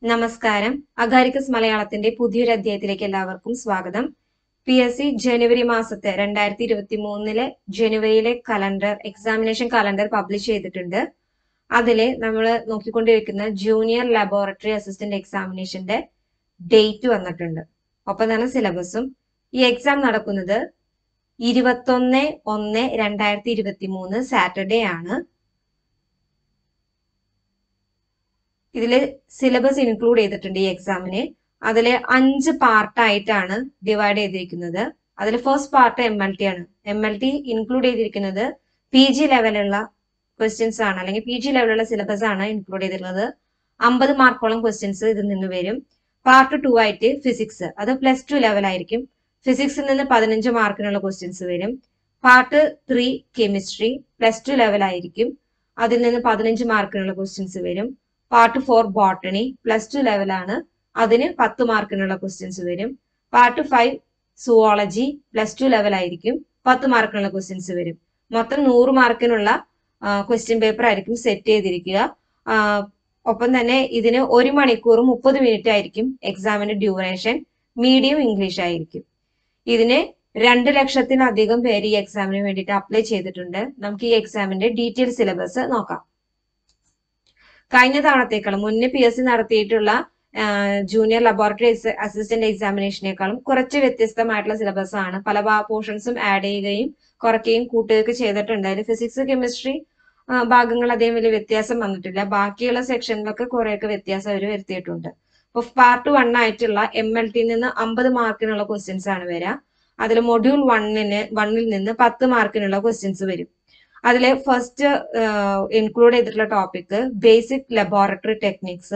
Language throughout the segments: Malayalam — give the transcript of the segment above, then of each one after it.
നമസ്കാരം അഗാരിക്കസ് മലയാളത്തിന്റെ പുതിയൊരു അധ്യായത്തിലേക്ക് എല്ലാവർക്കും സ്വാഗതം പി എസ് സി ജനുവരി മാസത്തെ രണ്ടായിരത്തി ഇരുപത്തി മൂന്നിലെ ജനുവരിയിലെ കലണ്ടർ എക്സാമിനേഷൻ കലണ്ടർ പബ്ലിഷ് ചെയ്തിട്ടുണ്ട് അതില് നമ്മൾ നോക്കിക്കൊണ്ടിരിക്കുന്ന ജൂനിയർ ലബോറട്ടറി അസിസ്റ്റന്റ് എക്സാമിനേഷന്റെ ഡേറ്റ് വന്നിട്ടുണ്ട് ഒപ്പം തന്നെ സിലബസും ഈ എക്സാം നടക്കുന്നത് ഇരുപത്തൊന്ന് ഒന്ന് രണ്ടായിരത്തി ഇരുപത്തി മൂന്ന് സാറ്റർഡേ ആണ് ഇതിൽ സിലബസ് ഇൻക്ലൂഡ് ചെയ്തിട്ടുണ്ട് ഈ എക്സാമിന് അതിൽ അഞ്ച് പാർട്ടായിട്ടാണ് ഡിവൈഡ് ചെയ്തിരിക്കുന്നത് അതിൽ first part M L T ആണ് എം എൽ ടി ഇൻക്ലൂഡ് ചെയ്തിരിക്കുന്നത് പി ജി ലെവലുള്ള ക്വസ്റ്റ്യൻസ് ആണ് അല്ലെങ്കിൽ പി ജി ലെവലുള്ള സിലബസ് ആണ് ഇൻക്ലൂഡ് ചെയ്തിട്ടുള്ളത് അമ്പത് മാർക്കോളം ക്വസ്റ്റ്യൻസ് ഇതിൽ നിന്ന് വരും പാർട്ട് ടു ആയിട്ട് ഫിസിക്സ് അത് പ്ലസ് ടു ലെവൽ ആയിരിക്കും ഫിസിക്സിൽ നിന്ന് പതിനഞ്ച് മാർക്കിനുള്ള ക്വസ്റ്റ്യൻസ് വരും part three chemistry plus two level ആയിരിക്കും അതിൽ നിന്ന് പതിനഞ്ച് മാർക്കിനുള്ള ക്വസ്റ്റ്യൻസ് വരും part four botany plus two ലെവലാണ് അതിന് പത്ത് മാർക്കിനുള്ള ക്വസ്റ്റ്യൻസ് വരും part five zoology plus two level ആയിരിക്കും പത്ത് മാർക്കിനുള്ള ക്വസ്റ്റ്യൻസ് വരും മൊത്തം നൂറ് മാർക്കിനുള്ള ക്വസ്റ്റ്യൻ പേപ്പർ ആയിരിക്കും സെറ്റ് ചെയ്തിരിക്കുക ആ, ഒപ്പം തന്നെ ഇതിന് ഒരു മണിക്കൂർ മുപ്പത് മിനിറ്റ് ആയിരിക്കും എക്സാമിന്റെ ഡ്യൂറേഷൻ മീഡിയം ഇംഗ്ലീഷ് ആയിരിക്കും ഇതിന് രണ്ട് ലക്ഷത്തിലധികം പേര് ഈ എക്സാമിന് വേണ്ടിയിട്ട് അപ്ലൈ ചെയ്തിട്ടുണ്ട് നമുക്ക് ഈ എക്സാമിന്റെ ഡീറ്റെയിൽ സിലബസ് നോക്കാം കഴിഞ്ഞ തവണത്തേക്കാളും മുന്നേ പി എസ് സി നടത്തിയിട്ടുള്ള ജൂനിയർ ലബോറട്ടറി അസിസ്റ്റന്റ് എക്സാമിനേഷനേക്കാളും കുറച്ച് വ്യത്യസ്തമായിട്ടുള്ള സിലബസ് ആണ് പല പോർഷൻസും ആഡ് ചെയ്യുകയും കുറയ്ക്കുകയും കൂട്ടുകയൊക്കെ ചെയ്തിട്ടുണ്ട് അതിൽ ഫിസിക്സ് കെമിസ്ട്രി ഭാഗങ്ങൾ അധികം വലിയ വ്യത്യാസം വന്നിട്ടില്ല ബാക്കിയുള്ള സെക്ഷനിലൊക്കെ കുറെയൊക്കെ വ്യത്യാസം അവർ വരുത്തിയിട്ടുണ്ട് അപ്പൊ പാർട്ട് വൺ ആയിട്ടുള്ള എം എൽ ടിയിൽ നിന്ന് അമ്പത് മാർക്കിനുള്ള ക്വസ്റ്റ്യൻസ് ആണ് വരിക അതിൽ മൊഡ്യൂൾ വണ്ണിന് വണ്ണിൽ നിന്ന് പത്ത് മാർക്കിനുള്ള ക്വസ്റ്റ്യൻസ് വരും അതിലെ ഫസ്റ്റ് ഇൻക്ലൂഡ് ചെയ്തിട്ടുള്ള ടോപ്പിക് ബേസിക് ലബോറട്ടറി ടെക്നിക്സ്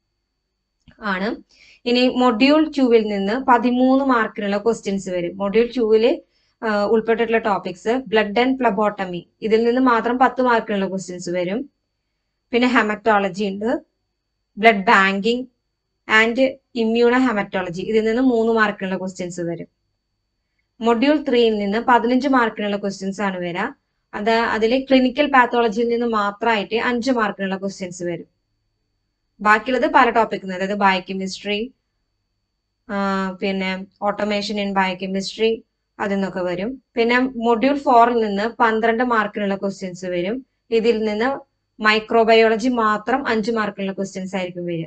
ആണ് ഇനി മൊഡ്യൂൾ ടൂവിൽ നിന്ന് പതിമൂന്ന് മാർക്കിനുള്ള ക്വസ്റ്റ്യൻസ് വരും മൊഡ്യൂൾ ടൂവില് ഉൾപ്പെട്ടിട്ടുള്ള ടോപ്പിക്സ് ബ്ലഡ് ആൻഡ് ഫ്ലബോട്ടമി ഇതിൽ നിന്ന് മാത്രം പത്ത് മാർക്കിനുള്ള ക്വസ്റ്റ്യൻസ് വരും പിന്നെ ഹെമറ്റോളജി ഉണ്ട് blood banking and immuno haematology ഇതിൽ നിന്ന് മൂന്ന് മാർക്കിനുള്ള ക്വസ്റ്റ്യൻസ് വരും മൊഡ്യൂൾ ത്രീയിൽ നിന്ന് പതിനഞ്ച് മാർക്കിനുള്ള ക്വസ്റ്റ്യൻസ് ആണ് വരിക അത് അതിൽ ക്ലിനിക്കൽ പാത്തോളജിയിൽ നിന്ന് മാത്രമായിട്ട് അഞ്ച് മാർക്കിനുള്ള ക്വസ്റ്റ്യൻസ് വരും ബാക്കിയുള്ളത് പല ടോപ്പിക്കിൽ അതായത് ബയോകെമിസ്ട്രി പിന്നെ ഓട്ടോമേഷൻ ഇൻ ബയോകെമിസ്ട്രി അതിൽ നിന്നൊക്കെ വരും പിന്നെ മൊഡ്യൂൾ ഫോറിൽ നിന്ന് പന്ത്രണ്ട് മാർക്കിനുള്ള ക്വസ്റ്റ്യൻസ് വരും ഇതിൽ നിന്ന് മൈക്രോബയോളജി മാത്രം അഞ്ച് മാർക്കിനുള്ള ക്വസ്റ്റ്യൻസ് ആയിരിക്കും വരിക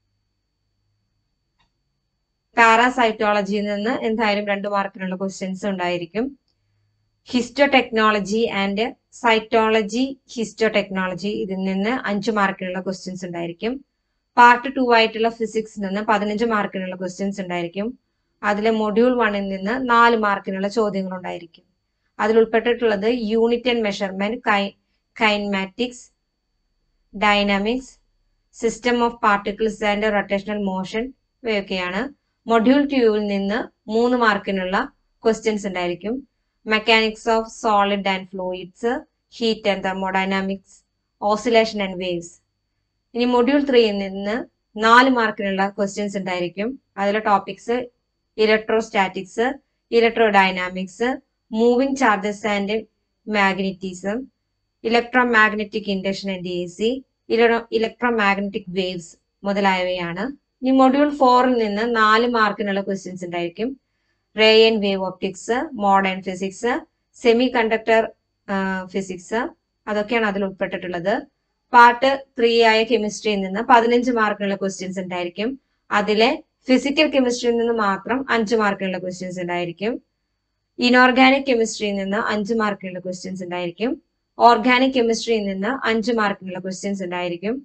പാരാസൈറ്റോളജിയിൽ നിന്ന് എന്തായാലും രണ്ട് മാർക്കിനുള്ള ക്വസ്റ്റ്യൻസ് ഉണ്ടായിരിക്കും histo technology and cytology histo technology ഇതിൽ നിന്ന് അഞ്ച് മാർക്കിനുള്ള ക്വസ്റ്റ്യൻസ് ഉണ്ടായിരിക്കും പാർട്ട് ടു ആയിട്ടുള്ള ഫിസിക്സിൽ നിന്ന് പതിനഞ്ച് മാർക്കിനുള്ള ക്വസ്റ്റ്യൻസ് ഉണ്ടായിരിക്കും അതിലെ മൊഡ്യൂൾ വണ്ണിൽ നിന്ന് നാല് മാർക്കിനുള്ള ചോദ്യങ്ങൾ ഉണ്ടായിരിക്കും അതിൽ ഉൾപ്പെട്ടിട്ടുള്ളത് unit and measurement kinematics dynamics system of particles and rotational motion ഇവയൊക്കെയാണ് മൊഡ്യൂൾ ട്യൂവിൽ നിന്ന് മൂന്ന് മാർക്കിനുള്ള ക്വസ്റ്റ്യൻസ് ഉണ്ടായിരിക്കും mechanics of solid and fluids heat and thermodynamics oscillation and waves ഇനി മൊഡ്യൂൾ ത്രീയിൽ നിന്ന് നാല് മാർക്കിനുള്ള ക്വസ്റ്റ്യൻസ് ഉണ്ടായിരിക്കും അതിലെ topics electrostatics electrodynamics moving charges and magnetism electro magnetic induction and A C electro magnetic waves മുതലായവയാണ് ഇനി മൊഡ്യൂൾ ഫോറിൽ നിന്ന് നാല് മാർക്കിനുള്ള ക്വസ്റ്റ്യൻസ് ഉണ്ടായിരിക്കും ray and wave optics modern physics semi conductor physics അതൊക്കെയാണ് അതിൽ ഉൾപ്പെട്ടിട്ടുള്ളത് പാർട്ട് ത്രീ ആയ കെമിസ്ട്രിയിൽ നിന്ന് പതിനഞ്ച് മാർക്കിനുള്ള ക്വസ്റ്റ്യൻസ് ഉണ്ടായിരിക്കും അതിലെ ഫിസിക്കൽ കെമിസ്ട്രിയിൽ നിന്ന് മാത്രം അഞ്ച് മാർക്കിനുള്ള ക്വസ്റ്റ്യൻസ് ഉണ്ടായിരിക്കും ഇനോർഗാനിക് കെമിസ്ട്രിയിൽ നിന്ന് അഞ്ച് മാർക്കിനുള്ള ക്വസ്റ്റ്യൻസ് ഉണ്ടായിരിക്കും ഓർഗാനിക് കെമിസ്ട്രിയിൽ നിന്ന് അഞ്ച് മാർക്കിനുള്ള ക്വസ്റ്റ്യൻസ് ഉണ്ടായിരിക്കും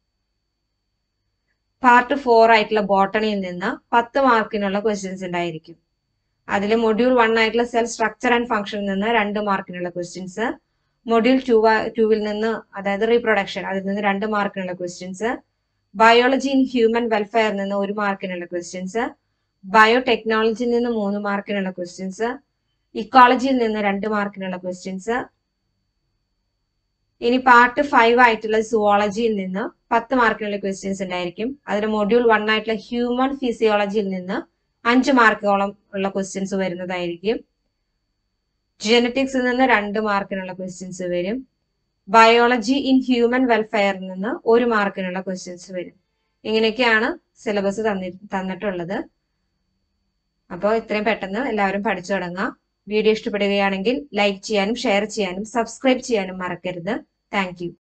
പാർട്ട് ഫോർ ആയിട്ടുള്ള ബോട്ടണിയിൽ നിന്ന് പത്ത് മാർക്കിനുള്ള ക്വസ്റ്റ്യൻസ് ഉണ്ടായിരിക്കും അതിൽ മൊഡ്യൂൾ വൺ ആയിട്ടുള്ള സെൽ സ്ട്രക്ചർ ആൻഡ് ഫംഗ്ഷനിൽ നിന്ന് രണ്ട് മാർക്കിനുള്ള ക്വസ്റ്റ്യൻസ് മൊഡ്യൂൾ ടു ടൂവിൽ നിന്ന് അതായത് റീപ്രൊഡക്ഷൻ അതിൽ നിന്ന് രണ്ട് മാർക്കിനുള്ള ക്വസ്റ്റ്യൻസ് ബയോളജി ഇൻ ഹ്യൂമൻ വെൽഫെയറിൽ നിന്ന് ഒരു മാർക്കിനുള്ള ക്വസ്റ്റ്യൻസ് ബയോടെക്നോളജിയിൽ നിന്ന് മൂന്ന് മാർക്കിനുള്ള ക്വസ്റ്റ്യൻസ് ഇക്കോളജിയിൽ നിന്ന് രണ്ട് മാർക്കിനുള്ള ക്വസ്റ്റ്യൻസ് ഇനി പാർട്ട് ഫൈവ് ആയിട്ടുള്ള സുവോളജിയിൽ നിന്ന് പത്ത് മാർക്കിനുള്ള ക്വസ്റ്റ്യൻസ് ഉണ്ടായിരിക്കും അതിൽ മൊഡ്യൂൾ വൺ ആയിട്ടുള്ള ഹ്യൂമൻ ഫിസിയോളജിയിൽ നിന്ന് അഞ്ച് മാർക്കോളം ഉള്ള ക്വസ്റ്റ്യൻസ് വരുന്നതായിരിക്കും ജനറ്റിക്സിൽ നിന്ന് രണ്ട് മാർക്കിനുള്ള ക്വസ്റ്റ്യൻസ് വരും ബയോളജി ഇൻ ഹ്യൂമൻ വെൽഫെയറിൽ നിന്ന് ഒരു മാർക്കിനുള്ള ക്വസ്റ്റ്യൻസ് വരും ഇങ്ങനെയൊക്കെയാണ് സിലബസ് തന്നി തന്നിട്ടുള്ളത് അപ്പോൾ ഇത്രയും പെട്ടെന്ന് എല്ലാവരും പഠിച്ചു തുടങ്ങാം വീഡിയോ ഇഷ്ടപ്പെടുകയാണെങ്കിൽ ലൈക്ക് ചെയ്യാനും ഷെയർ ചെയ്യാനും സബ്സ്ക്രൈബ് ചെയ്യാനും മറക്കരുത് താങ്ക്